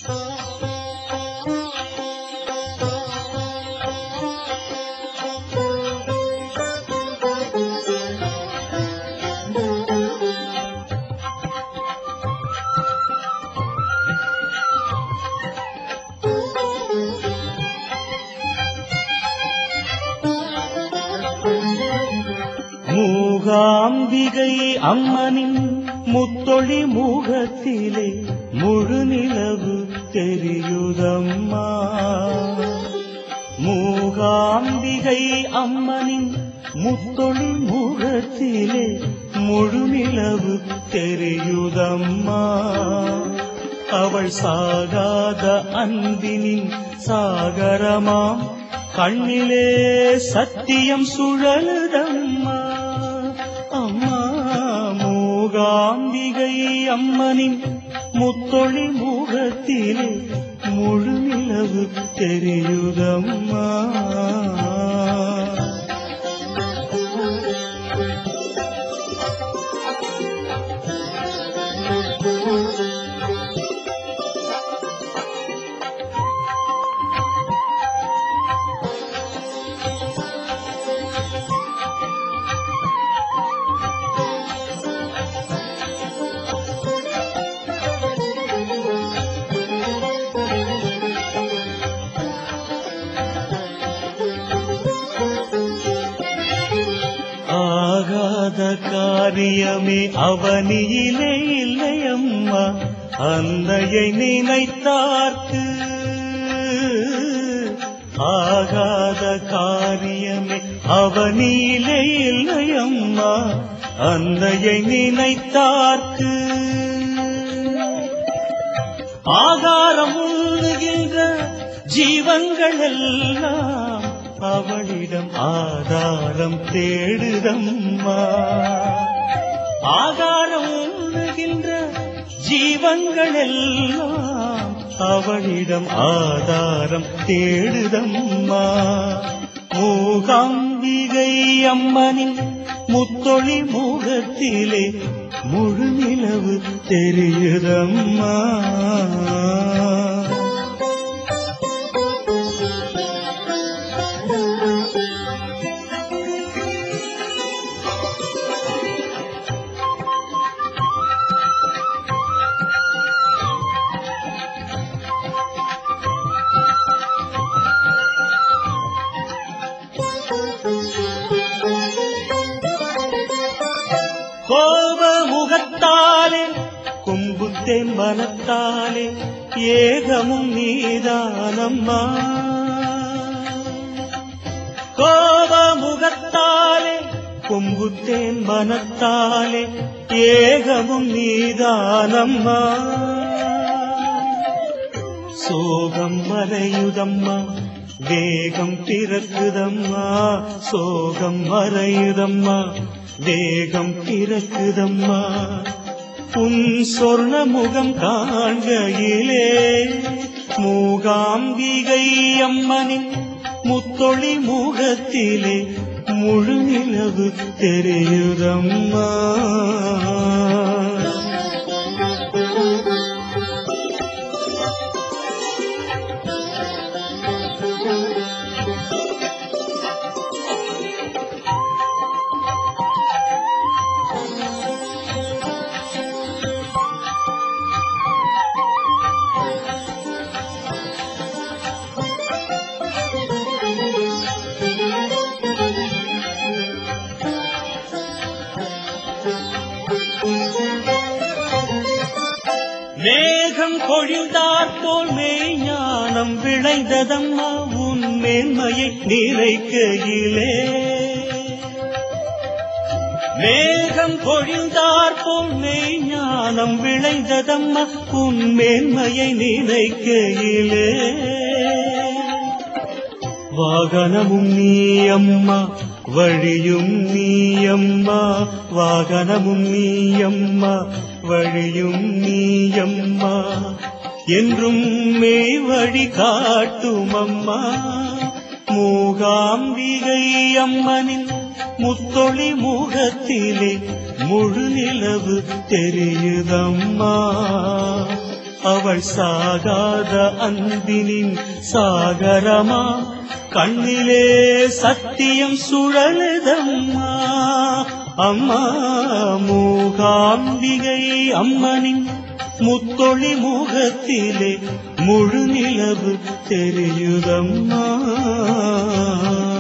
மூகாம்பிகை அம்மனின் முத்தொளி முகத்திலே முழு நிலவு தெரியுதம்மா மூகாம்பிகை அம்மனின் முத்தொளி முகத்திலே முழு நிலவு தெரியுதம்மா அவள் சாகாத அன்பினின் சாகரமாம் கண்ணிலே சத்தியம் சுழலுதம்மா அம்மா மூகாம்பிகை அம்மனின் முத்தொளி முகத்திலே முழு நிலவு தெரியுதம்மா ஆகாத காரியமே அவனியிலே இல்லையம்மா அன்னையை நினைத்தார்க்கு ஆகாத காரியமே அவனியிலே இல்லையம்மா அன்னையை நினைத்தார்க்கு ஆகாரம் உண்ணுகின்ற ஜீவங்கள் எல்லாம் அவளிடம் ஆதாரம் தேடுதம்மா ஆகாரம் உண்ணுகின்ற ஜீவங்கள் எல்லாம் அவளிடம் ஆதாரம் தேடுதம்மா மூகாம்பிகை அம்மனின் முத்தொளி முகத்திலே முழு நிலவு தெரியுதம்மா கோப முகத்தாலே கும்புத்தேன் மனத்தாலே ஏகமும் நீதானம்மா கோப முகத்தாலே கும்புத்தேன் மனத்தாலே ஏகமும் நீதானம்மா சோகம் மறையுதம்மா வேகம் பிறக்குதம்மா சோகம் மறையுதம்மா வேகம் பிறக்குதம்மா உன் சொர்ண முகம் காண்கையிலே மூகாம்பிகை அம்மனின் முத்தொளி முகத்திலே முழு நிலவு தெரியுதம்மா மேகம் பொழிந்தாற் போல் மெய்ஞானம் விளைந்ததம்மா உன் மேன்மையை நிறைக்கையிலே மேகம் பொழிந்தாற் போல் மெய்ஞானம் விளைந்ததம்மா உன் மேன்மையை நினைக்கையிலே வாகனமும் நீ அம்மா வழியும் நீ அம்மா வாகனமும் நீ அம்மா வழியும் நீ அம்மா என்றும் மெய் வழி காட்டும் அம்மா மூகாம்பிகை அம்மனின் முத்தொளி முகத்திலே முழு நிலவு தெரியுதம்மா அவள் சாகாத அன்பினின் சாகரமா கண்ணிலே சத்தியம் சுழலுதம்மா அம்மா மூகாம்பிகை அம்மனின் முத்தொளி முகத்திலே முழு நிலவு தெரியுதம்மா